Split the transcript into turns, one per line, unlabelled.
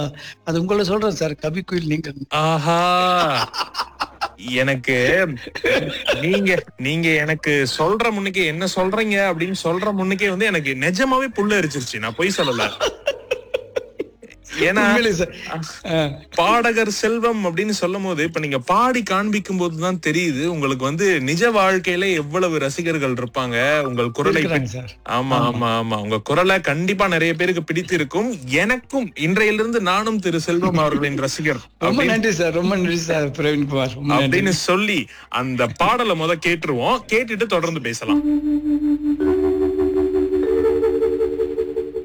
அது உங்களை சொல்றேன் சார் கவிக்குயில் நீங்கள்
ஆஹா எனக்கு நீங்க நீங்க எனக்கு சொல்ற முன்னுக்கே என்ன சொல்றீங்க அப்படின்னு சொல்ற முன்னுக்கே வந்து எனக்கு நிஜமாவே புல்ல எரிச்சிருச்சு நான் பொய் சொல்லல ஏன்னா
உண்மையிலே சார் ஆ.
பாடகர் செல்வம் அப்படின்னு சொல்லும் போது இப்ப நீங்க பாடி காண்பிக்கும் போதுதான் தெரியுது உங்களுக்கு வந்து நிஜ வாழ்க்கையில எவ்வளவு ரசிகர்கள் இருப்பாங்க உங்கள் குரலை
இருக்கிறாங்க சார்
ஆமா ஆமா ஆமா உங்க குரலை கண்டிப்பா நிறைய பேருக்கு பிடித்து இருக்கும் எனக்கும் இன்றையிலிருந்து நானும் திரு செல்வம் அவர்களின் ரசிகர்
ரொம்ப
அப்படின்னு-
நன்றி சார் ரொம்ப நன்றி சார் பிரவீன் குமார் ரொம்ப நன்றி
அப்படின்னு சொல்லி அந்த பாடலை முத கேட்டுருவோம் கேட்டுட்டு தொடர்ந்து பேசலாம்